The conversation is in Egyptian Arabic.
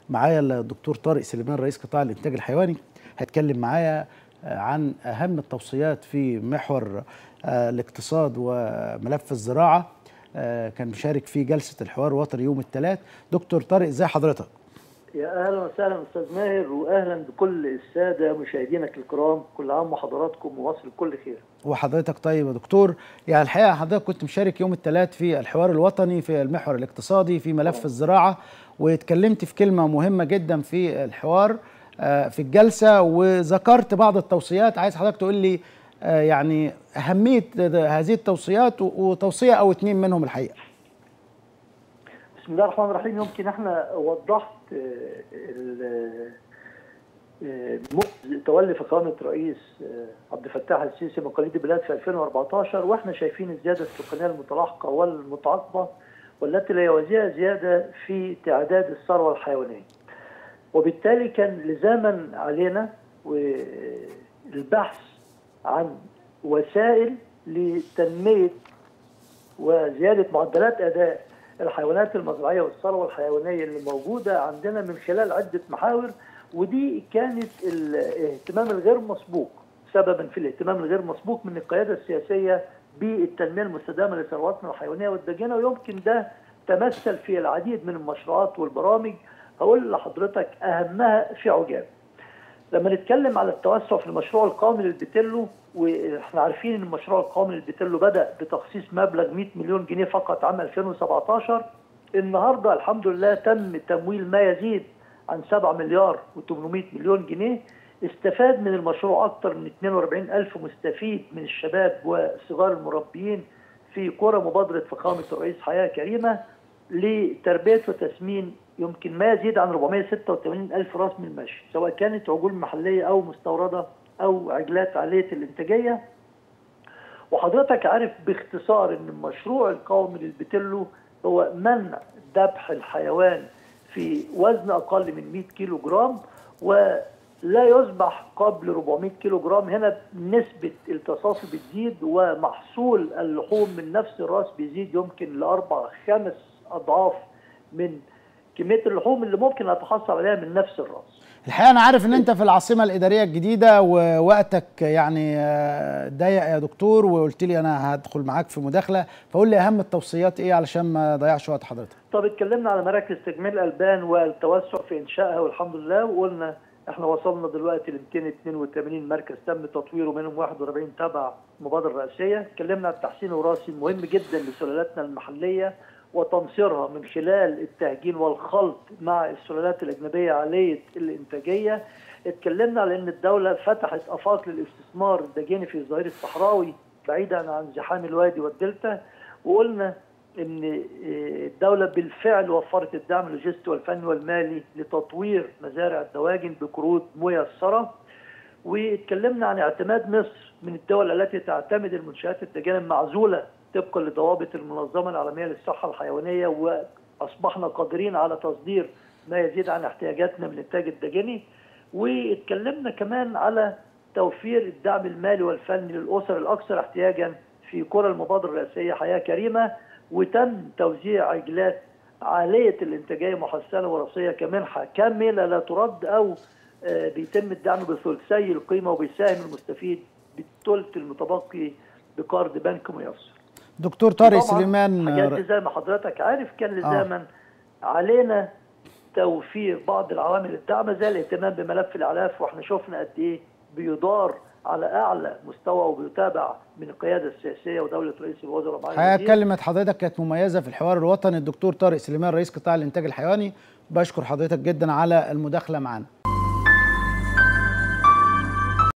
معايا الدكتور طارق سليمان رئيس قطاع الانتاج الحيواني هيتكلم معايا عن اهم التوصيات في محور الاقتصاد وملف الزراعه كان مشارك في جلسه الحوار الوطني يوم الثلاث دكتور طارق ازي حضرتك يا اهلا وسهلا استاذ ماهر واهلا بكل الساده مشاهدينك الكرام كل عام وحضراتكم وواصل كل خير وحضرتك طيب يا دكتور يعني الحقيقه حضرتك كنت مشارك يوم الثلاث في الحوار الوطني في المحور الاقتصادي في ملف الزراعه واتكلمت في كلمه مهمه جدا في الحوار في الجلسه وذكرت بعض التوصيات عايز حضرتك تقول لي يعني اهميه هذه التوصيات وتوصيه او اتنين منهم الحقيقه بسم الله الرحمن الرحيم يمكن احنا وضحت تولي فخامه رئيس عبد الفتاح السيسي مقاليد البلاد في 2014 واحنا شايفين الزياده السكانيه المتلاحقه والمتعاقبه والتي لا يوازيها زياده في تعداد الثروه الحيوانيه. وبالتالي كان لزاما علينا البحث عن وسائل لتنميه وزياده معدلات اداء الحيوانات المزرعيه والثروه الحيوانيه اللي موجوده عندنا من خلال عده محاور ودي كانت الاهتمام الغير مسبوق سببا في الاهتمام الغير مسبوق من القياده السياسيه بالتنميه المستدامه لثرواتنا الحيوانيه والدجنه ويمكن ده تمثل في العديد من المشروعات والبرامج هقول لحضرتك اهمها في عجاب. لما نتكلم على التوسع في المشروع القومي للبتلو واحنا عارفين ان المشروع القومي للبتلو بدا بتخصيص مبلغ 100 مليون جنيه فقط عام 2017 النهارده الحمد لله تم تمويل ما يزيد عن 7 مليار و800 مليون جنيه استفاد من المشروع اكثر من 42 الف مستفيد من الشباب وصغار المربيين في قرى مبادره فخامه الرئيس حياه كريمه لتربيه وتسمين يمكن ما يزيد عن 486 ألف راس من المشي سواء كانت عجول محلية أو مستوردة أو عجلات عالية الإنتاجية وحضرتك عارف باختصار أن المشروع القومي للبتلو هو منع ذبح الحيوان في وزن أقل من 100 كيلو جرام ولا يذبح قبل 400 كيلو جرام هنا نسبة التصاصي بتزيد ومحصول اللحوم من نفس الراس بيزيد يمكن لأربع خمس أضعاف من كميه اللحوم اللي ممكن اتحصل عليها من نفس الراس الحقيقه انا عارف ان انت في العاصمه الاداريه الجديده ووقتك يعني ضيق يا دكتور وقلت لي انا هدخل معاك في مداخله فقول لي اهم التوصيات ايه علشان ما اضيعش وقت حضرتك طب اتكلمنا على مراكز تجميل الالبان والتوسع في انشائها والحمد لله وقلنا احنا وصلنا دلوقتي ل 282 مركز تم تطويره منهم 41 تبع المبادره الرئاسيه اتكلمنا عن التحسين الوراثي المهم جدا لسلالاتنا المحليه وتنصيرها من خلال التهجين والخلط مع السلالات الأجنبية عالية الإنتاجية اتكلمنا على أن الدولة فتحت آفاق للاستثمار الدجيني في الظهير الصحراوي بعيدا عن زحام الوادي والدلتا وقلنا أن الدولة بالفعل وفرت الدعم اللوجستي والفني والمالي لتطوير مزارع الدواجن بقروض ميسرة واتكلمنا عن اعتماد مصر من الدول التي تعتمد المنشآت الدجاجة المعزولة طبقا لضوابط المنظمه العالميه للصحه الحيوانيه واصبحنا قادرين على تصدير ما يزيد عن احتياجاتنا من الانتاج الدجني واتكلمنا كمان على توفير الدعم المالي والفني للاسر الاكثر احتياجا في قرى المبادره الرئاسيه حياه كريمه وتم توزيع عجلات عاليه الانتاجيه محسنه وراثيه كمنحه كامله لا ترد او بيتم الدعم بثلثي القيمه وبيساهم المستفيد بالثلث المتبقي بقرض بنك ميسر. دكتور طارق سليمان حاجات زي ما حضرتك عارف كان لزاما آه. علينا توفير بعض العوامل الداعمه زي الاهتمام بملف الاعلاف واحنا شفنا قد ايه بيدار على اعلى مستوى وبيتابع من القياده السياسيه ودوله رئيس الوزراء حقيقه كلمه حضرتك كانت مميزه في الحوار الوطني الدكتور طارق سليمان رئيس قطاع الانتاج الحيواني بشكر حضرتك جدا على المداخله معنا